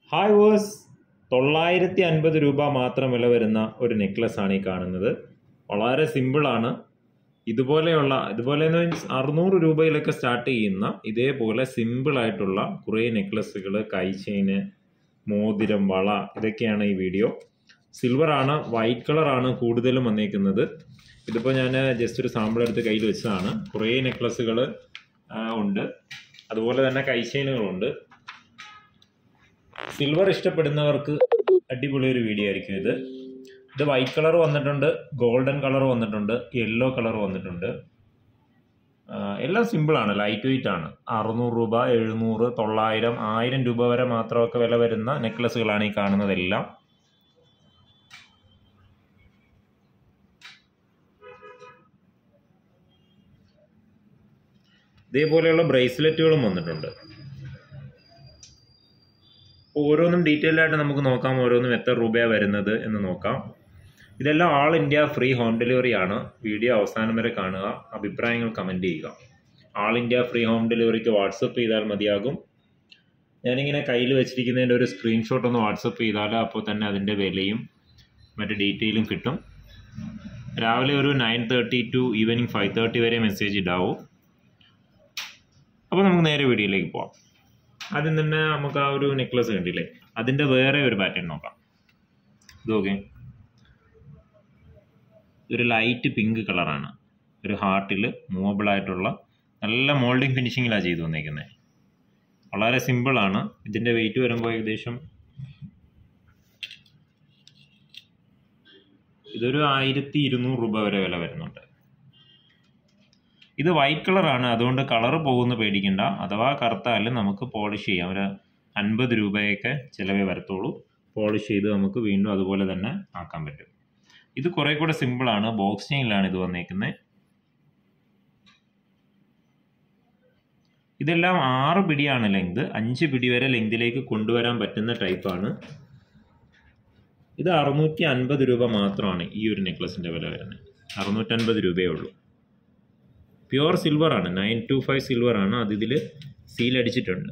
hi verse തൊള്ളായിരത്തി അൻപത് രൂപ മാത്രം വില വരുന്ന ഒരു നെക്ലസ് ആണ് ഈ കാണുന്നത് വളരെ സിമ്പിളാണ് ഇതുപോലെയുള്ള ഇതുപോലെ മീൻസ് അറുന്നൂറ് രൂപയിലൊക്കെ സ്റ്റാർട്ട് ചെയ്യുന്ന ഇതേപോലെ സിമ്പിൾ ആയിട്ടുള്ള കുറേ നെക്ലസ്സുകൾ കൈ ചെയിന് മോതിരം വള ഇതൊക്കെയാണ് ഈ വീഡിയോ സിൽവർ ആണ് വൈറ്റ് കളറാണ് കൂടുതലും വന്നേക്കുന്നത് ഇതിപ്പോൾ ഞാൻ ജസ്റ്റ് ഒരു സാമ്പിൾ എടുത്ത് കയ്യിൽ വെച്ചതാണ് കുറേ നെക്ലസ്സുകൾ ഉണ്ട് അതുപോലെ തന്നെ കൈ ചെയിനുകളുണ്ട് സിൽവർ ഇഷ്ടപ്പെടുന്നവർക്ക് അടിപൊളി ഒരു വീഡിയോ ആയിരിക്കും ഇത് ഇത് വൈറ്റ് കളർ വന്നിട്ടുണ്ട് ഗോൾഡൻ കളർ വന്നിട്ടുണ്ട് യെല്ലോ കളർ വന്നിട്ടുണ്ട് ആ, എല്ലാം സിമ്പിളാണ് ലൈറ്റ് വെയിറ്റ് ആണ് അറുന്നൂറ് രൂപ എഴുന്നൂറ് തൊള്ളായിരം ആയിരം രൂപ വരെ മാത്രമൊക്കെ വില വരുന്ന നെക്ലസ്സുകളാണ് ഈ കാണുന്നതെല്ലാം ഇതേപോലെയുള്ള ബ്രേസ്ലെറ്റുകളും വന്നിട്ടുണ്ട് അപ്പോൾ ഓരോന്നും ഡീറ്റെയിൽ ആയിട്ട് നമുക്ക് നോക്കാം ഓരോന്നും എത്ര രൂപയാണ് വരുന്നത് എന്ന് നോക്കാം ഇതെല്ലാം all India free home delivery ആണ് വീഡിയോ അവസാനം വരെ കാണുക അഭിപ്രായങ്ങൾ കമൻറ്റ് ചെയ്യുക ആൾ ഇന്ത്യ ഫ്രീ ഹോം ഡെലിവറിക്ക് വാട്സപ്പ് ചെയ്താൽ മതിയാകും ഞാനിങ്ങനെ കയ്യിൽ വെച്ചിരിക്കുന്നതിൻ്റെ ഒരു സ്ക്രീൻഷോട്ട് ഒന്ന് വാട്സപ്പ് ചെയ്താൽ അപ്പോൾ തന്നെ അതിൻ്റെ വിലയും മറ്റ് ഡീറ്റെയിലും കിട്ടും രാവിലെ ഒരു nine thirty to evening five thirty വരെ മെസ്സേജ് ഇടാവും അപ്പോൾ നമുക്ക് നേരെ വീഡിയോയിലേക്ക് പോവാം ആദ്യം തന്നെ നമുക്ക് ആ ഒരു നെക്ലസ് കണ്ടില്ലേ അതിൻ്റെ വേറെ ഒരു പാറ്റേൺ നോക്കാം ഇത് ഓക്കെ ഒരു ലൈറ്റ് പിങ്ക് കളറാണ് ഒരു ഹാർട്ടിൽ മൂവബിൾ ആയിട്ടുള്ള നല്ല മോൾഡിങ് ഫിനിഷിങ്ങിലാണ് ചെയ്തു വന്നേക്കുന്നത് വളരെ സിമ്പിളാണ് ഇതിൻ്റെ വെയിറ്റ് വരുമ്പോൾ ഏകദേശം ഇതൊരു ആയിരത്തി ഇരുന്നൂറ് രൂപ വരെ വില വരുന്നുണ്ട് ഇത് വൈറ്റ് കളറാണ് അതുകൊണ്ട് കളർ പോകുന്ന പേടിക്കണ്ട അഥവാ കറുത്താലും നമുക്ക് പോളിഷ് ചെയ്യാം ഒരു അൻപത് രൂപയൊക്കെ ചിലവേ വരത്തുള്ളൂ പോളിഷ് ചെയ്ത് നമുക്ക് വീണ്ടും അതുപോലെ തന്നെ ആക്കാൻ പറ്റും ഇത് കുറേ കൂടെ സിമ്പിളാണ് ബോക്സ് ചെയിനിലാണ് ഇത് വന്നേക്കുന്നത് ഇതെല്ലാം ആറ് പിടിയാണ് ലെങ്ത് അഞ്ച് പിടി വരെ ലെങ്തിലേക്ക് കൊണ്ടുവരാൻ പറ്റുന്ന ടൈപ്പാണ് ഇത് അറുന്നൂറ്റി അൻപത് രൂപ മാത്രമാണ് ഈ ഒരു നെക്ലസിൻ്റെ വില വരുന്നത് അറുന്നൂറ്റൻപത് രൂപയേ ഉള്ളൂ പ്യുവർ സിൽവർ ആണ് നയൻ ടു ഫൈവ് സിൽവർ ആണ് അത് ഇതിൽ സീൽ അടിച്ചിട്ടുണ്ട്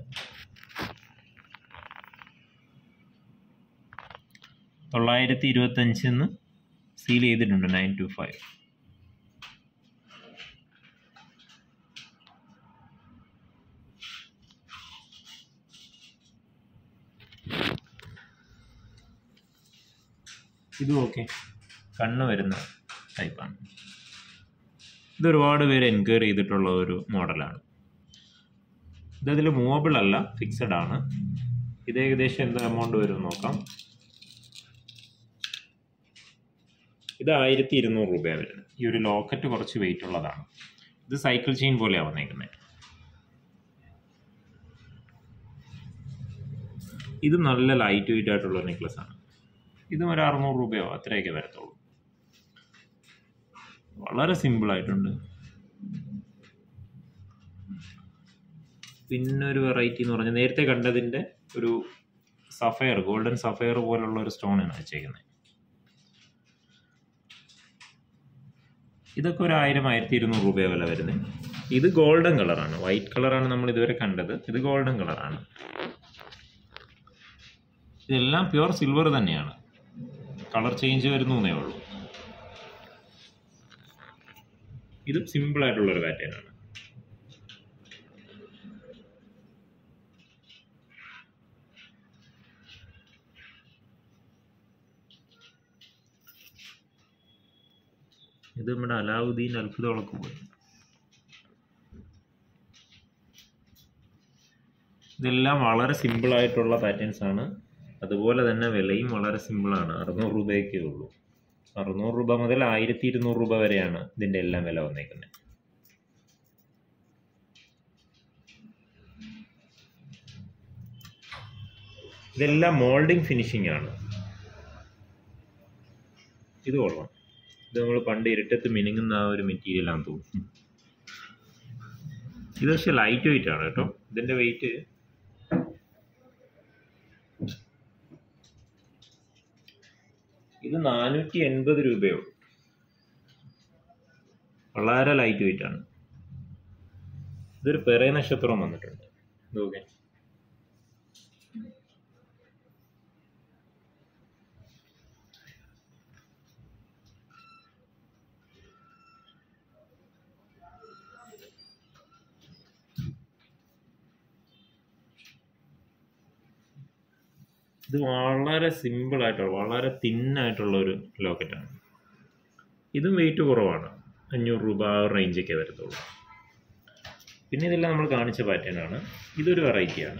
തൊള്ളായിരത്തി ഇരുപത്തഞ്ചിന്ന് സീൽ ചെയ്തിട്ടുണ്ട് നയൻ ടു ഫൈവ് ഇതും ഓക്കെ കണ്ണ് വരുന്ന ടൈപ്പാണ് ഇത് ഒരുപാട് പേര് എൻക്വയറി ചെയ്തിട്ടുള്ള ഒരു മോഡലാണ് ഇതതിൽ മൂവബിൾ അല്ല ഫിക്സഡ് ആണ് ഇത് ഏകദേശം എന്ത് എമൗണ്ട് വരും നോക്കാം ഇത് ആയിരത്തി ഇരുന്നൂറ് രൂപയാണ് വരുന്നത് ഈ ഒരു ലോക്കറ്റ് കുറച്ച് വെയിറ്റ് ഉള്ളതാണ് ഇത് സൈക്കിൾ ചെയിൻ പോലെയാണ് വന്നേക്കുന്നത് ഇത് നല്ല ലൈറ്റ് വെയിറ്റ് ആയിട്ടുള്ള നെക്ലസ് ആണ് ഇതും ഒരു അറുന്നൂറ് രൂപയോ അത്രയൊക്കെ വരത്തുള്ളൂ വളരെ സിമ്പിൾ ആയിട്ടുണ്ട് പിന്നെ ഒരു വെറൈറ്റി എന്ന് പറഞ്ഞാൽ നേരത്തെ കണ്ടതിൻ്റെ ഒരു സഫയർ ഗോൾഡൻ സഫയർ പോലുള്ള ഒരു സ്റ്റോണാണ് വെച്ചേക്കുന്നത് ഇതൊക്കെ ഒരു ആയിരം ആയിരത്തി ഇരുന്നൂറ് രൂപ വില വരുന്നത് ഇത് ഗോൾഡൻ കളറാണ് വൈറ്റ് കളറാണ് നമ്മൾ ഇതുവരെ കണ്ടത് ഇത് ഗോൾഡൻ കളറാണ് ഇതെല്ലാം പ്യുവർ സിൽവർ തന്നെയാണ് കളർ ചേഞ്ച് വരുന്നേ ഉള്ളൂ ഇത് സിമ്പിൾ ആയിട്ടുള്ള ഒരു പാറ്റേൺ ആണ് ഇത് നമ്മുടെ അലാവുദ്ദീൻ അത്ഭുതങ്ങളൊക്കെ പോയി ഇതെല്ലാം വളരെ സിമ്പിൾ ആയിട്ടുള്ള പാറ്റേൺസ് ആണ് അതുപോലെ തന്നെ വിലയും വളരെ സിമ്പിളാണ് അറുന്നൂറ് രൂപയൊക്കെ ഉള്ളൂ അറുന്നൂറ് രൂപ മുതൽ ആയിരത്തി ഇരുന്നൂറ് രൂപ വരെയാണ് ഇതിൻ്റെ എല്ലാം വില വന്നേക്കുന്നത് ഇതെല്ലാം മോൾഡിങ് ഫിനിഷിംഗ് ആണ് ഇത് കൊള്ളാം ഇത് നമ്മൾ പണ്ട് ഇരുട്ടത്ത് മിനുങ്ങുന്ന ആ ഒരു മെറ്റീരിയൽ ആണെന്ന് തോന്നുന്നു ഇത് പക്ഷേ ലൈറ്റ് വെയിറ്റ് ആണ് കേട്ടോ ഇതിൻ്റെ വെയിറ്റ് ഇത് നാനൂറ്റി എൺപത് രൂപയോ വളരെ ലൈറ്റ് വെയിറ്റ് ആണ് ഇതൊരു പെറേ നക്ഷത്രം വന്നിട്ടുണ്ട് ഇത് ഓക്കെ ഇത് വളരെ സിമ്പിളായിട്ടുള്ള വളരെ തിന്നായിട്ടുള്ള ഒരു ലോക്കറ്റാണ് ഇതും വെയിറ്റ് കുറവാണ് അഞ്ഞൂറ് രൂപ ആ ഒരു റേഞ്ചൊക്കെ വരത്തുള്ളൂ പിന്നെ ഇതെല്ലാം നമ്മൾ കാണിച്ച പാറ്റേൺ ആണ് ഇതൊരു വെറൈറ്റിയാണ്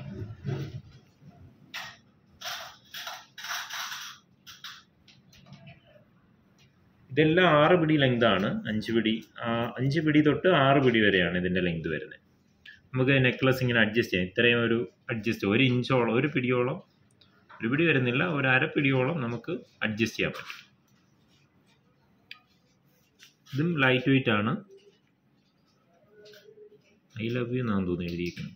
ഇതെല്ലാം ആറ് പിടി ലെങ്ത് ആണ് അഞ്ച് പിടി ആ, അഞ്ച് പിടി തൊട്ട് ആറ് പിടി വരെയാണ് ഇതിൻ്റെ ലെങ്ത് വരുന്നത് നമുക്ക് നെക്ലസ് ഇങ്ങനെ അഡ്ജസ്റ്റ് ചെയ്യാം ഇത്രയും ഒരു അഡ്ജസ്റ്റ് ഒരു ഇഞ്ചോളം ഒരു പിടിയോളം ഒരു പിടി വരുന്നില്ല ഒരു അര പിടിയോളം നമുക്ക് അഡ്ജസ്റ്റ് ചെയ്യാൻ പറ്റും ഇതും ലൈറ്റ് വെയിറ്റ് ആണ് ഐ ലവ് യു എന്നാണ് തോന്നുന്നു എഴുതിയിരിക്കുന്നത്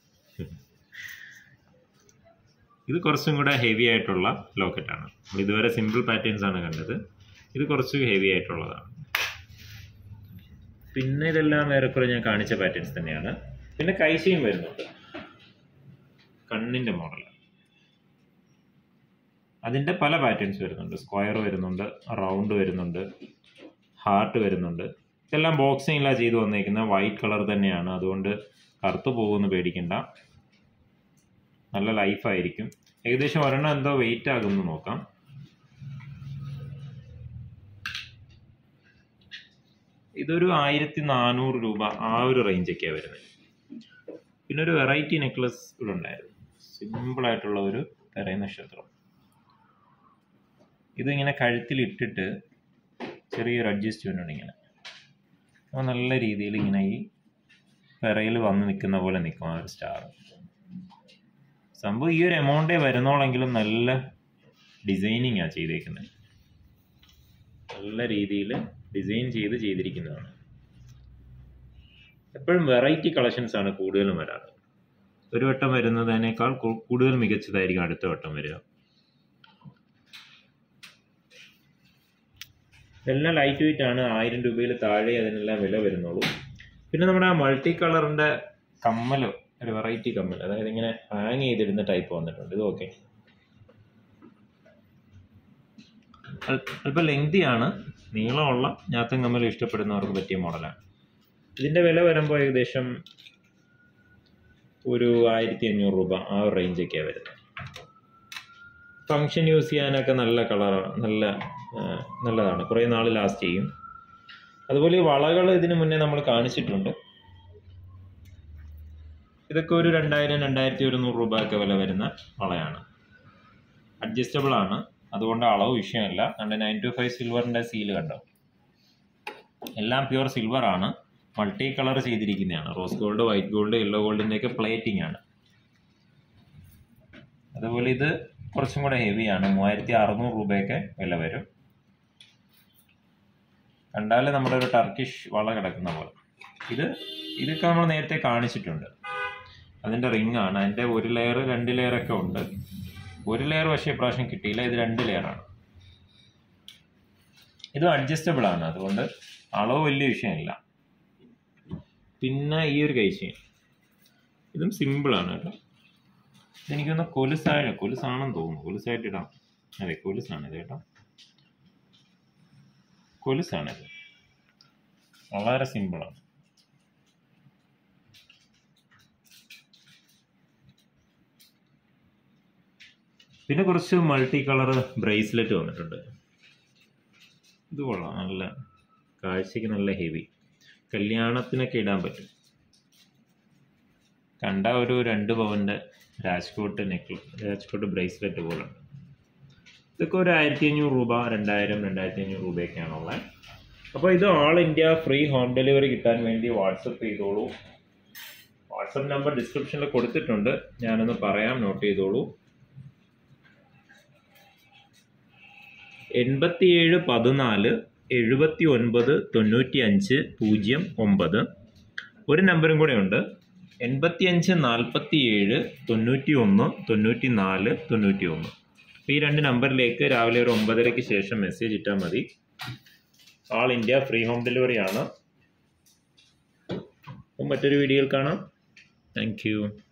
ഇത് കുറച്ചും കൂടെ ഹെവി ആയിട്ടുള്ള ലോക്കറ്റാണ് നമ്മൾ ഇതുവരെ സിമ്പിൾ പാറ്റേൺസ് ആണ് കണ്ടത് ഇത് കുറച്ച് ഹെവി ആയിട്ടുള്ളതാണ് പിന്നെ ഇതെല്ലാം ഏറെക്കുറെ ഞാൻ കാണിച്ച പാറ്റേൺസ് തന്നെയാണ് പിന്നെ കൈശയും വരുന്നുണ്ട് കണ്ണിൻ്റെ മോഡൽ അതിൻ്റെ പല പാറ്റേൺസ് വരുന്നുണ്ട് സ്ക്വയർ വരുന്നുണ്ട് റൗണ്ട് വരുന്നുണ്ട് ഹാർട്ട് വരുന്നുണ്ട് ഇതെല്ലാം ബോക്സിങ്ങിലാണ് ചെയ്തു വന്നേക്കുന്ന വൈറ്റ് കളർ തന്നെയാണ് അതുകൊണ്ട് കറുത്തു പോകുമെന്ന് പേടിക്കണ്ട നല്ല ലൈഫായിരിക്കും ഏകദേശം ഒരെണ്ണം എന്തോ വെയിറ്റ് ആകുമെന്ന് നോക്കാം ഇതൊരു ആയിരത്തി നാനൂറ് രൂപ ആ ഒരു റേഞ്ചൊക്കെയാണ് വരുന്നത് പിന്നെ ഒരു വെറൈറ്റി നെക്ലസ് ഇവിടെ ഉണ്ടായിരുന്നു സിമ്പിളായിട്ടുള്ള ഒരു തെരയ നക്ഷത്രം ഇതിങ്ങനെ കഴുത്തിൽ ഇട്ടിട്ട് ചെറിയൊരു അഡ്ജസ്റ്റ്മെൻ്റ് ഉണ്ട് ഇങ്ങനെ അപ്പോൾ നല്ല രീതിയിൽ ഇങ്ങനെ ഈ പിറയിൽ വന്ന് നിൽക്കുന്ന പോലെ നിൽക്കും ആ ഒരു സ്റ്റാർ സംഭവം ഈ ഒരു എമൗണ്ടേ വരുന്നോളെങ്കിലും നല്ല ഡിസൈനിങ് ആണ് ചെയ്തേക്കുന്നത് നല്ല രീതിയിൽ ഡിസൈൻ ചെയ്ത് ചെയ്തിരിക്കുന്നതാണ് എപ്പോഴും വെറൈറ്റി കളക്ഷൻസ് ആണ് കൂടുതലും വരാറ് ഒരു വട്ടം വരുന്നതിനേക്കാൾ കൂ- കൂടുതൽ മികച്ചതായിരിക്കും അടുത്ത വട്ടം വരിക ഇതെല്ലാം ലൈറ്റ് വെയിറ്റ് ആണ് ആയിരം രൂപയിൽ താഴെ അതിനെല്ലാം വില വരുന്നുള്ളൂ പിന്നെ നമ്മുടെ ആ മൾട്ടി കളറിൻ്റെ കമ്മൽ ഒരു വെറൈറ്റി കമ്മൽ അതായത് ഇങ്ങനെ ഹാങ് ചെയ്തിടുന്ന ടൈപ്പ് വന്നിട്ടുണ്ട് ഇത് ഓക്കെ അല്പം ലെങ്തിയാണ് നീളമുള്ള ഞാത്തൻ കമ്മൽ ഇഷ്ടപ്പെടുന്നവർക്ക് പറ്റിയ മോഡലാണ് ഇതിൻ്റെ വില വരുമ്പോൾ ഏകദേശം ഒരു ആയിരത്തി അഞ്ഞൂറ് രൂപ ആ ഒരു റേഞ്ചൊക്കെയാണ് വരുന്നത് ഫങ്ഷൻ യൂസ് ചെയ്യാനൊക്കെ നല്ല കളറാണ് നല്ല ആ, നല്ലതാണ് കുറേ നാൾ ലാസ്റ്റ് ചെയ്യും അതുപോലെ ഈ വളകൾ ഇതിന് മുന്നേ നമ്മൾ കാണിച്ചിട്ടുണ്ട് ഇതൊക്കെ ഒരു രണ്ടായിരം രണ്ടായിരത്തി ഒരുന്നൂറ് രൂപ ഒക്കെ വില വരുന്ന വളയാണ് അഡ്ജസ്റ്റബിൾ ആണ് അതുകൊണ്ട് അളവ് വിഷയമല്ല നമ്മുടെ നയൻ ടു ഫൈവ് സിൽവറിൻ്റെ സീല് കണ്ടോ എല്ലാം പ്യുവർ സിൽവർ ആണ് മൾട്ടി കളർ ചെയ്തിരിക്കുന്നതാണ് rose gold white gold yellow ഗോൾഡിൻ്റെ ഒക്കെ പ്ലേറ്റിംഗ് ആണ് അതുപോലെ ഇത് കുറച്ചും കൂടെ ഹെവിയാണ് മൂവായിരത്തി അറുന്നൂറ് രൂപയൊക്കെ വില വരും കണ്ടാൽ നമ്മുടെ ഒരു ടർക്കിഷ് വള കിടക്കുന്ന പോലെ ഇത് ഇതൊക്കെ നമ്മൾ നേരത്തെ കാണിച്ചിട്ടുണ്ട് അതിൻ്റെ റിംഗ് ആണ് അതിൻ്റെ ഒരു ലെയർ രണ്ട് ലെയർ ഒക്കെ ഉണ്ട് ഒരു ലെയർ പക്ഷേ ഇപ്രാവശ്യം കിട്ടിയില്ല ഇത് രണ്ട് ലെയറാണ് ഇത് അഡ്ജസ്റ്റബിൾ ആണ് അതുകൊണ്ട് അളവ് വലിയ വിഷയമില്ല പിന്നെ ഈ ഒരു കൈശയും ഇതും സിമ്പിളാണ് കേട്ടോ ഇതെനിക്കൊന്ന് കൊലുസായ കൊലുസാണെന്ന് തോന്നുന്നു കൊലുസായിട്ട് ഇടാം അതെ കൊലുസാണ് ഇത് കേട്ടോ കൊലുസാണിത് വളരെ സിമ്പിളാണ് പിന്നെ കുറച്ച് മൾട്ടി കളർ ബ്രേസ്ലെറ്റ് വന്നിട്ടുണ്ട് ഇത് കൊള്ളാം നല്ല കാഴ്ചയ്ക്ക് നല്ല ഹെവി കല്യാണത്തിനൊക്കെ ഇടാൻ പറ്റും കണ്ട ഒരു രണ്ട് പവൻ്റെ രാജ്കോട്ട് നെക്ല രാജ്കോട്ട് ബ്രേസ്ലെറ്റ് പോലെ ഉണ്ട് ഇതൊക്കെ ഒരു ആയിരത്തി അഞ്ഞൂറ് രൂപ രണ്ടായിരം രണ്ടായിരത്തി അഞ്ഞൂറ് രൂപയൊക്കെയാണുള്ളത് അപ്പോൾ ഇത് all India free home delivery കിട്ടാൻ വേണ്ടി വാട്സപ്പ് ചെയ്തോളൂ വാട്സപ്പ് നമ്പർ ഡിസ്ക്രിപ്ഷനിൽ കൊടുത്തിട്ടുണ്ട് ഞാനൊന്ന് പറയാം നോട്ട് ചെയ്തോളൂ എൺപത്തിയേഴ് പതിനാല് എഴുപത്തി ഒൻപത് തൊണ്ണൂറ്റി അഞ്ച് പൂജ്യം ഒമ്പത് ഒരു നമ്പറും കൂടെ ഉണ്ട് എൺപത്തിയഞ്ച് നാൽപ്പത്തി ഏഴ് തൊണ്ണൂറ്റി ഒന്ന് തൊണ്ണൂറ്റി നാല് തൊണ്ണൂറ്റി ഒന്ന് അപ്പോൾ ഈ രണ്ട് നമ്പറിലേക്ക് രാവിലെ ഒരു ഒമ്പതരയ്ക്ക് ശേഷം മെസ്സേജ് ഇട്ടാൽ മതി all India free home delivery ആണ് അപ്പം മറ്റൊരു വീഡിയോയിൽ കാണാം താങ്ക് യു